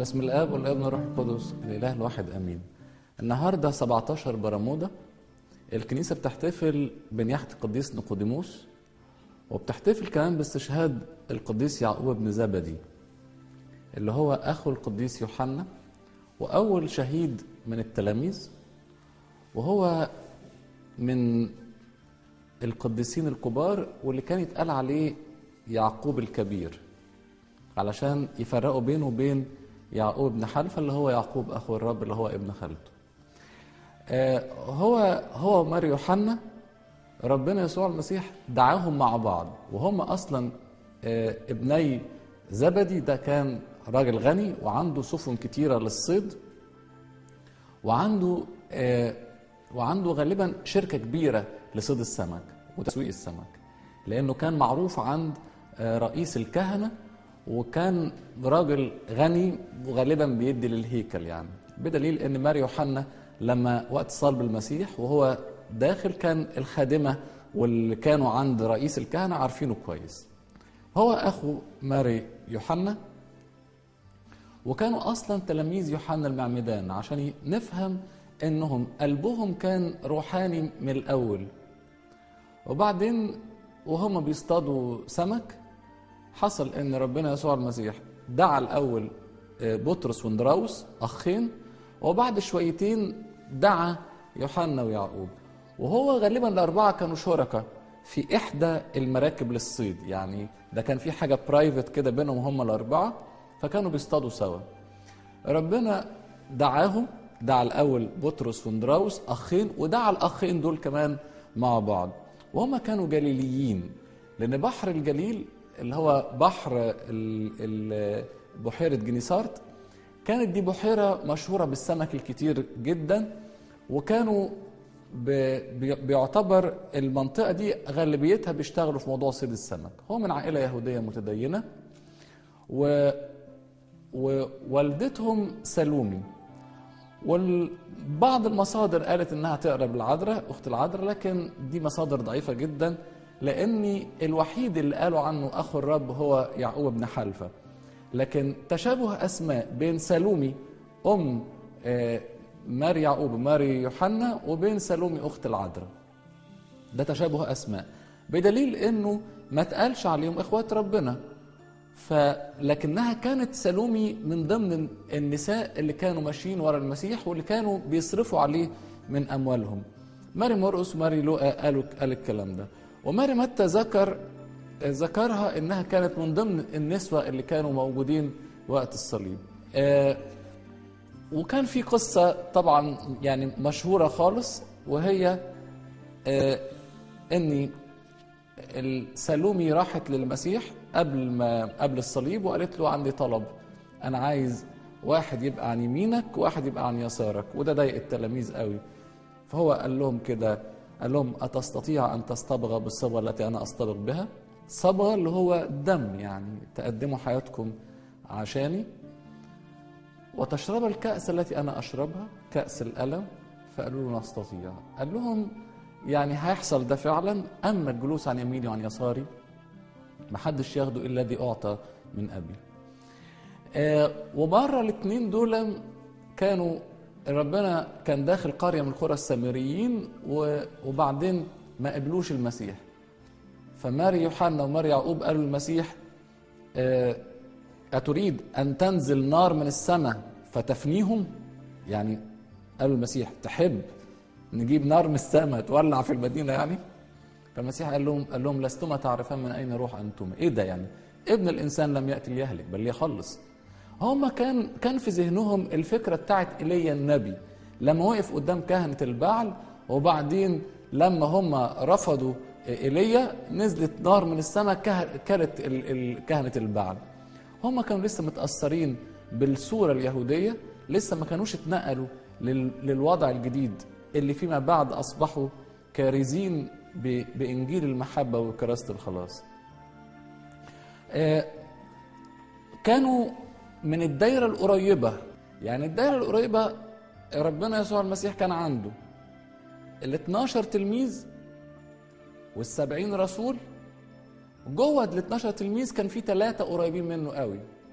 باسم الاب والابن والروح القدس الاله الواحد امين النهارده 17 برمودا الكنيسه بتحتفل بنياحه القديس نيقوديموس وبتحتفل كمان باستشهاد القديس يعقوب بن زبدي اللي هو اخو القديس يوحنا واول شهيد من التلاميذ وهو من القديسين الكبار واللي كان يتقال عليه يعقوب الكبير علشان يفرقوا بينه وبين يعقوب بن حلفة اللي هو يعقوب أخو الرب اللي هو ابن خالته آه هو هو وماري يوحنا ربنا يسوع المسيح دعاهم مع بعض وهم أصلا آه ابني زبدي ده كان راجل غني وعنده سفن كتيرة للصيد وعنده آه وعنده غالبا شركة كبيرة لصيد السمك وتسويق السمك لأنه كان معروف عند رئيس الكهنة وكان راجل غني وغالبا بيدي للهيكل يعني بدليل ان ماري يوحنا لما وقت صلب المسيح وهو داخل كان الخادمة واللي كانوا عند رئيس الكهنة عارفينه كويس هو أخو ماري يوحنا وكانوا أصلا تلاميذ يوحنا المعمدان عشان نفهم انهم قلبهم كان روحاني من الاول وبعدين وهم بيصطادوا سمك حصل ان ربنا يسوع المسيح دعا الاول بطرس وندراوس اخين وبعد شويتين دعا يوحنا ويعقوب وهو غالبا الاربعه كانوا شركاء في احدى المراكب للصيد يعني ده كان في حاجه برايفت كده بينهم هم الاربعه فكانوا بيصطادوا سوا ربنا دعاهم دعا الاول بطرس وندراوس اخين ودعا الاخين دول كمان مع بعض وهم كانوا جليليين لان بحر الجليل اللي هو بحر بحيره جنيسارت كانت دي بحيره مشهوره بالسمك الكتير جدا وكانوا بيعتبر المنطقه دي غالبيتها بيشتغلوا في موضوع صيد السمك هو من عائله يهوديه متدينه و ووالدتهم سلومي وبعض المصادر قالت انها تقرب العذراء اخت العذراء لكن دي مصادر ضعيفه جدا لاني الوحيد اللي قالوا عنه اخو الرب هو يعقوب بن حلفه لكن تشابه اسماء بين سلومي ام ماري يعقوب ماري يوحنا وبين سلومي اخت العذراء ده تشابه اسماء بدليل انه ما اتقالش عليهم اخوات ربنا فلكنها كانت سلومي من ضمن النساء اللي كانوا ماشيين ورا المسيح واللي كانوا بيصرفوا عليه من اموالهم ماري مرقس وماري لوقا قالوا قال الكلام ده وماري متى ذكر ذكرها انها كانت من ضمن النسوة اللي كانوا موجودين وقت الصليب آه وكان في قصة طبعا يعني مشهورة خالص وهي آه اني السلومي راحت للمسيح قبل ما قبل الصليب وقالت له عندي طلب انا عايز واحد يبقى عن يمينك وواحد يبقى عن يسارك وده ضايق التلاميذ قوي فهو قال لهم كده قال لهم أتستطيع أن تصطبغ بالصبغة التي أنا أصطبغ بها صبغة اللي هو دم يعني تقدموا حياتكم عشاني وتشرب الكأس التي أنا أشربها كأس الألم فقالوا له نستطيع قال لهم يعني هيحصل ده فعلا أما الجلوس عن يميني وعن يساري محدش ياخده إلا الذي أعطى من أبي آه ومرة الاثنين دول كانوا ربنا كان داخل قرية من قرى السامريين وبعدين ما قبلوش المسيح فماري يوحنا وماري يعقوب قالوا المسيح أتريد أن تنزل نار من السماء فتفنيهم يعني قالوا المسيح تحب نجيب نار من السماء تولع في المدينة يعني فالمسيح قال لهم قال لهم لستما تعرفان من أين روح أنتم إيه ده يعني ابن الإنسان لم يأتي ليهلك بل ليخلص هم كان كان في ذهنهم الفكره بتاعت ايليا النبي لما وقف قدام كهنه البعل وبعدين لما هم رفضوا ايليا نزلت نار من السماء كانت كهنه البعل هم كانوا لسه متاثرين بالصوره اليهوديه لسه ما كانوش اتنقلوا للوضع الجديد اللي فيما بعد اصبحوا كارزين بانجيل المحبه وكراسه الخلاص كانوا من الدايرة القريبة يعني الدايرة القريبة ربنا يسوع المسيح كان عنده ال 12 تلميذ وال 70 رسول جوه ال 12 تلميذ كان في ثلاثة قريبين منه قوي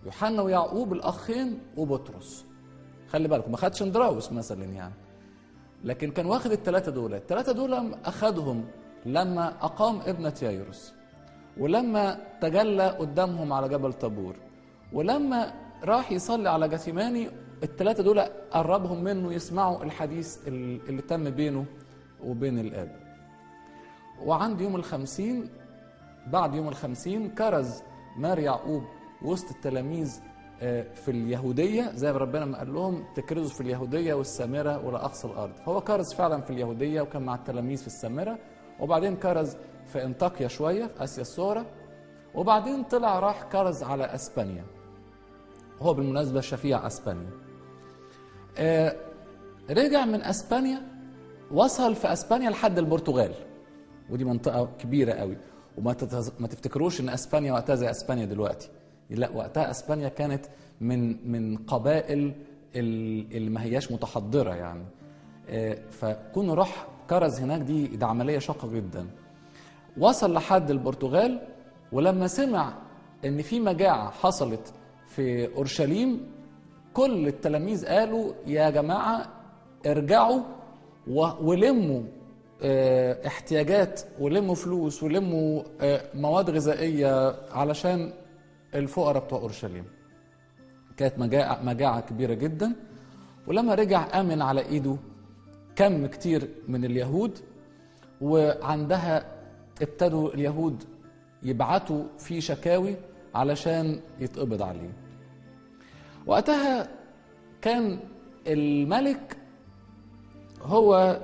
يوحنا ويعقوب الاخين وبطرس خلي بالكم ما خدش اندراوس مثلا يعني لكن كان واخد الثلاثه دول الثلاثه دول اخذهم لما اقام ابنه يايروس ولما تجلى قدامهم على جبل طابور ولما راح يصلي على جثيماني الثلاثه دول قربهم منه يسمعوا الحديث اللي تم بينه وبين الاب وعند يوم الخمسين بعد يوم الخمسين كرز مار يعقوب وسط التلاميذ في اليهودية زي ما ربنا ما قال لهم تكرزوا في اليهودية والسامرة ولا أقصى الأرض فهو كرز فعلا في اليهودية وكان مع التلاميذ في السامرة وبعدين كرز في انطاكيا شوية في آسيا الصغرى وبعدين طلع راح كرز على أسبانيا هو بالمناسبة شفيع أسبانيا آه رجع من أسبانيا وصل في أسبانيا لحد البرتغال ودي منطقة كبيرة قوي وما تتز... ما تفتكروش ان اسبانيا وقتها زي اسبانيا دلوقتي لا وقتها اسبانيا كانت من من قبائل اللي ما هياش متحضره يعني فكون راح كرز هناك دي ده عمليه شاقه جدا وصل لحد البرتغال ولما سمع ان في مجاعه حصلت في اورشليم كل التلاميذ قالوا يا جماعه ارجعوا ولموا احتياجات ولموا فلوس ولموا مواد غذائيه علشان الفقراء بتوع اورشليم كانت مجاعه مجاعه كبيره جدا ولما رجع امن على ايده كم كتير من اليهود وعندها ابتدوا اليهود يبعتوا في شكاوي علشان يتقبض عليه وقتها كان الملك هو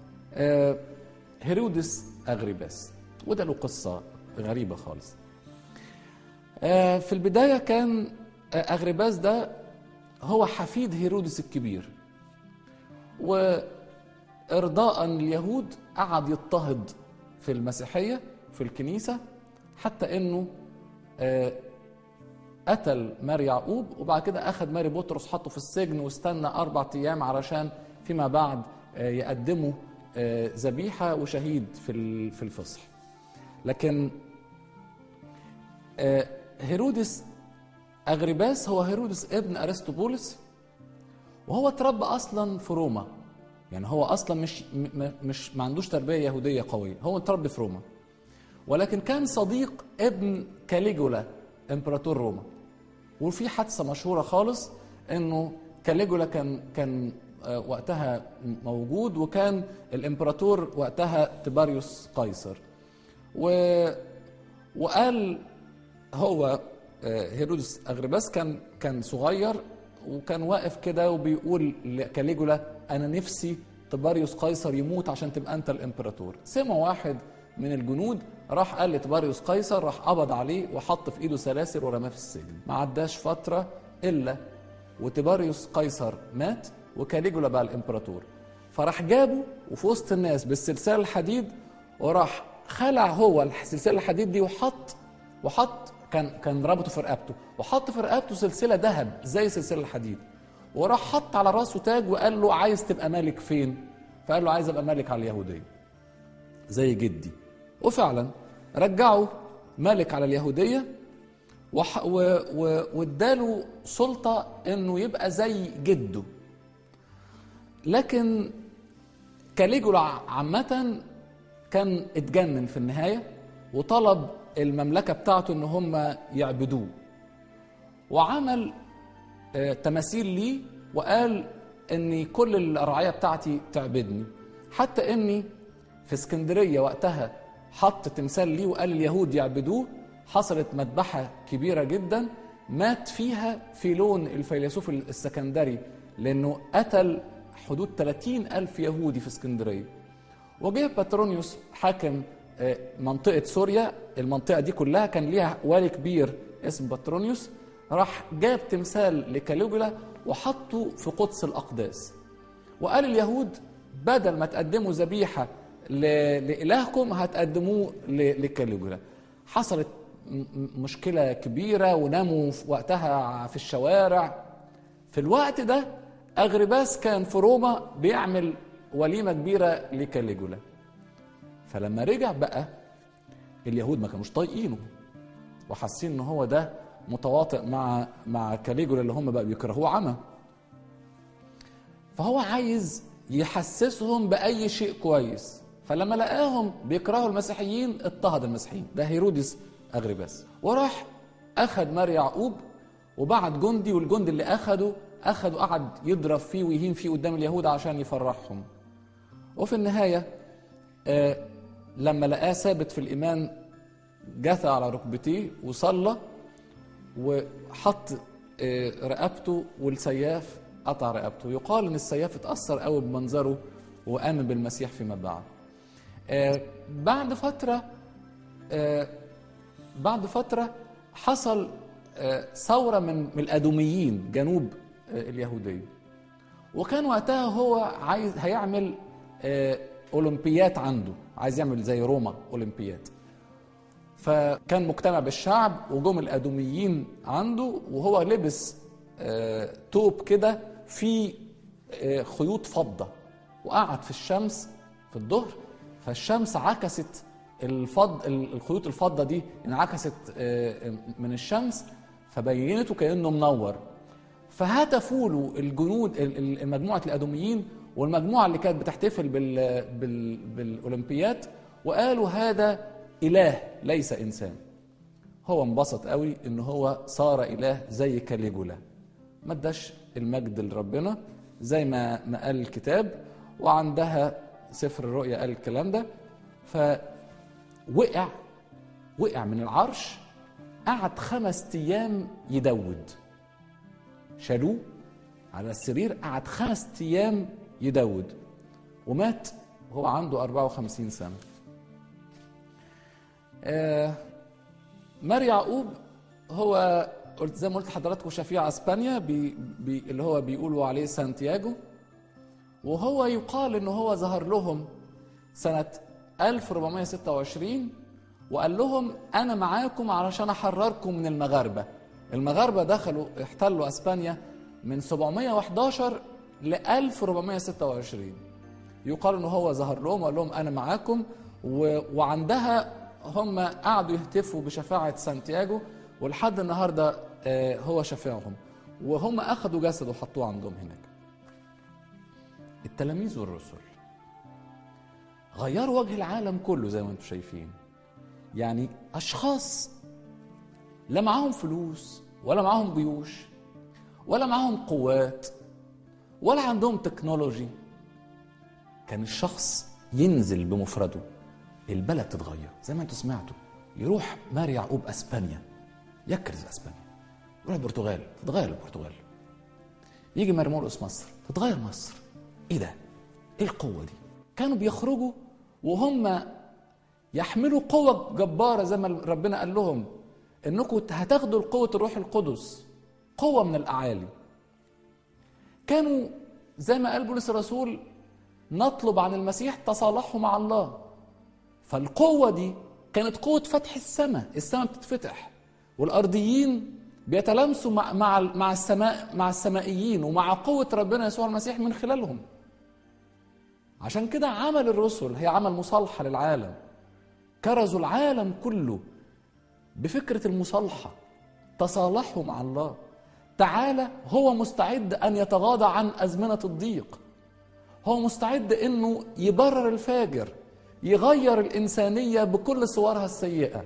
هيرودس أغريباس وده له قصة غريبة خالص في البداية كان أغريباس ده هو حفيد هيرودس الكبير وإرضاء اليهود قعد يضطهد في المسيحية في الكنيسة حتى إنه قتل ماري يعقوب وبعد كده أخذ ماري بطرس حطه في السجن واستنى أربع أيام علشان فيما بعد يقدموا ذبيحة وشهيد في في الفصح لكن هيرودس أغريباس هو هيرودس ابن أرسطوبولس وهو اتربى أصلا في روما يعني هو أصلا مش مش ما عندوش تربية يهودية قوية هو اتربى في روما ولكن كان صديق ابن كاليجولا امبراطور روما وفي حادثة مشهورة خالص انه كاليجولا كان كان وقتها موجود وكان الامبراطور وقتها تباريوس قيصر و وقال هو هيرودس اغرباس كان كان صغير وكان واقف كده وبيقول لكاليجولا انا نفسي تباريوس قيصر يموت عشان تبقى انت الامبراطور سمع واحد من الجنود راح قال لتباريوس قيصر راح قبض عليه وحط في ايده سلاسل ورماه في السجن ما عداش فتره الا وتباريوس قيصر مات وكاليجولا بقى الامبراطور فراح جابه وفي وسط الناس بالسلسله الحديد وراح خلع هو السلسله الحديد دي وحط وحط كان كان ربطه في رقبته وحط في رقبته سلسله ذهب زي سلسله الحديد وراح حط على راسه تاج وقال له عايز تبقى ملك فين؟ فقال له عايز ابقى ملك على اليهوديه زي جدي وفعلا رجعوا ملك على اليهوديه وح- و- و- واداله سلطه انه يبقى زي جده لكن كاليجولا عامة كان اتجنن في النهاية وطلب المملكة بتاعته ان هم يعبدوه وعمل آه، تماثيل ليه وقال ان كل الرعاية بتاعتي تعبدني حتى اني في اسكندرية وقتها حط تمثال ليه وقال اليهود يعبدوه حصلت مذبحة كبيرة جدا مات فيها فيلون الفيلسوف السكندري لأنه قتل حدود 30 ألف يهودي في اسكندرية وجه باترونيوس حاكم آه، منطقة سوريا المنطقة دي كلها كان ليها والي كبير اسمه باترونيوس راح جاب تمثال لكاليجولا وحطه في قدس الأقداس وقال اليهود بدل ما تقدموا ذبيحة ل- لإلهكم هتقدموه ل- لكاليجولا حصلت م- م- مشكلة كبيرة وناموا في وقتها في الشوارع في الوقت ده أغرباس كان في روما بيعمل وليمة كبيرة لكاليجولا فلما رجع بقى اليهود ما كانوش طايقينه وحاسين ان هو ده متواطئ مع مع كاليجولا اللي هم بقى بيكرهوه عمى فهو عايز يحسسهم باي شيء كويس فلما لقاهم بيكرهوا المسيحيين اضطهد المسيحيين ده هيرودس اغرباس وراح اخذ مار يعقوب وبعت جندي والجندي اللي اخده اخده قعد يضرب فيه ويهين فيه قدام اليهود عشان يفرحهم وفي النهايه آه لما لقاه ثابت في الايمان جثى على ركبتيه وصلى وحط آه رقبته والسياف قطع رقبته يقال ان السياف اتاثر قوي بمنظره وامن بالمسيح فيما بعد آه بعد فتره آه بعد فتره حصل آه ثوره من من الادوميين جنوب اليهوديه وكان وقتها هو عايز هيعمل اولمبيات عنده عايز يعمل زي روما اولمبيات فكان مجتمع بالشعب وجم الادوميين عنده وهو لبس توب كده في خيوط فضه وقعد في الشمس في الظهر فالشمس عكست الفض الخيوط الفضه دي انعكست من الشمس فبينته كانه منور فهتفوا له الجنود مجموعه الادوميين والمجموعه اللي كانت بتحتفل بال بال بالاولمبيات وقالوا هذا اله ليس انسان هو انبسط قوي ان هو صار اله زي كاليجولا ما اداش المجد لربنا زي ما ما قال الكتاب وعندها سفر الرؤيا قال الكلام ده فوقع وقع من العرش قعد خمس ايام يدود شالوه على السرير قعد خمس ايام يدود ومات وهو عنده 54 سنه آه مار يعقوب هو قلت زي ما قلت لحضراتكم شفيع اسبانيا بي بي اللي هو بيقولوا عليه سانتياغو وهو يقال ان هو ظهر لهم سنه 1426 وقال لهم انا معاكم علشان احرركم من المغاربه المغاربه دخلوا احتلوا اسبانيا من 711 ل 1426 يقال ان هو ظهر لهم وقال لهم انا معاكم و... وعندها هم قعدوا يهتفوا بشفاعه سانتياغو ولحد النهارده هو شفيعهم وهم اخذوا جسده وحطوه عندهم هناك التلاميذ والرسل غيروا وجه العالم كله زي ما انتم شايفين يعني اشخاص لا معاهم فلوس ولا معاهم جيوش ولا معاهم قوات ولا عندهم تكنولوجي كان الشخص ينزل بمفرده البلد تتغير زي ما انتم سمعتوا يروح مار يعقوب اسبانيا يكرز اسبانيا يروح البرتغال تتغير البرتغال يجي مرمورقس مصر تتغير مصر ايه ده ايه القوه دي كانوا بيخرجوا وهم يحملوا قوة جبارة زي ما ربنا قال لهم انكم هتاخدوا القوة الروح القدس قوة من الأعالي كانوا زي ما قال بولس الرسول نطلب عن المسيح تصالحه مع الله فالقوة دي كانت قوة فتح السماء السماء بتتفتح والأرضيين بيتلامسوا مع مع مع السماء مع السمائيين ومع قوة ربنا يسوع المسيح من خلالهم عشان كده عمل الرسل هي عمل مصالحة للعالم كرزوا العالم كله بفكرة المصالحة تصالحوا مع الله تعالى هو مستعد أن يتغاضى عن أزمنة الضيق هو مستعد أنه يبرر الفاجر يغير الإنسانية بكل صورها السيئة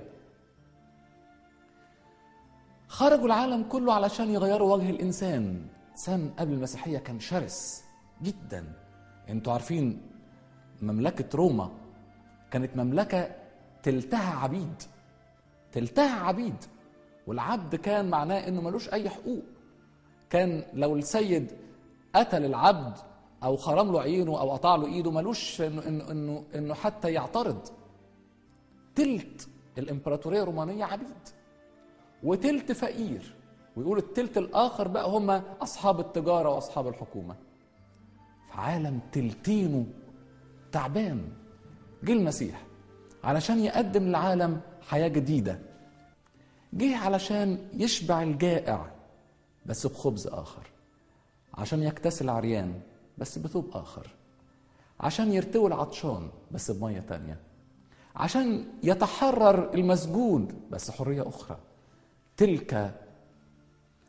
خرجوا العالم كله علشان يغيروا وجه الإنسان سام قبل المسيحية كان شرس جدا انتوا عارفين مملكة روما كانت مملكة تلتها عبيد تلتها عبيد والعبد كان معناه انه ملوش اي حقوق كان لو السيد قتل العبد او خرم له عينه او قطع له ايده ملوش انه انه انه, إنه حتى يعترض تلت الامبراطوريه الرومانيه عبيد وتلت فقير ويقول التلت الاخر بقى هم اصحاب التجاره واصحاب الحكومه في عالم تلتينه تعبان جه المسيح علشان يقدم للعالم حياه جديده جه علشان يشبع الجائع بس بخبز اخر عشان يكتسي العريان بس بثوب اخر عشان يرتوي العطشان بس بميه تانية عشان يتحرر المسجون بس حريه اخرى تلك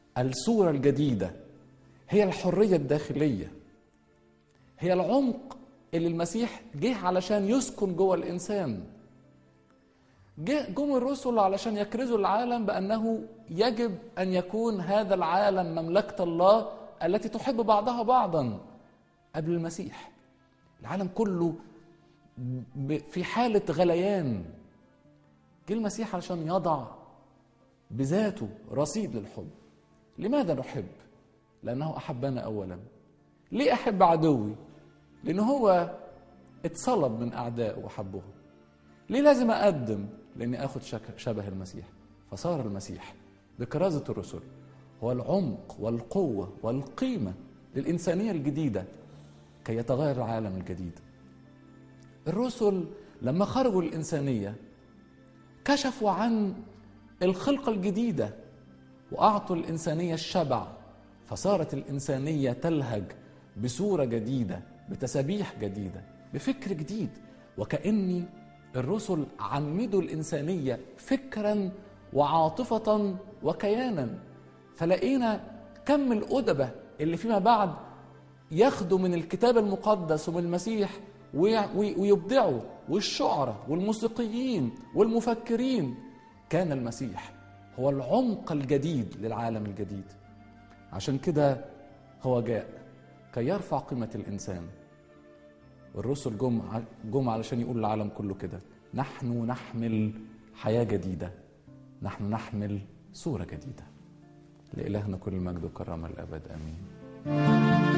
الصورة الجديدة هي الحرية الداخلية هي العمق اللي المسيح جه علشان يسكن جوه الإنسان جه جم الرسل علشان يكرزوا العالم بأنه يجب أن يكون هذا العالم مملكة الله التي تحب بعضها بعضا قبل المسيح العالم كله في حالة غليان جه المسيح علشان يضع بذاته رصيد للحب لماذا نحب لانه احبنا اولا ليه احب عدوي لان هو اتصلب من اعدائه وحبهم ليه لازم اقدم لاني اخد شبه المسيح فصار المسيح بكرازه الرسل هو العمق والقوه والقيمه للانسانيه الجديده كي يتغير العالم الجديد الرسل لما خرجوا الانسانيه كشفوا عن الخلقه الجديده واعطوا الانسانيه الشبع فصارت الانسانيه تلهج بصوره جديده بتسابيح جديده بفكر جديد وكاني الرسل عمدوا الانسانيه فكرا وعاطفه وكيانا فلقينا كم الادبه اللي فيما بعد ياخدوا من الكتاب المقدس ومن المسيح ويبدعوا والشعراء والموسيقيين والمفكرين كان المسيح هو العمق الجديد للعالم الجديد عشان كده هو جاء كي يرفع قيمة الإنسان والرسل جم جم علشان يقول للعالم كله كده نحن نحمل حياة جديدة نحن نحمل صورة جديدة لإلهنا كل المجد وكرامة الأبد آمين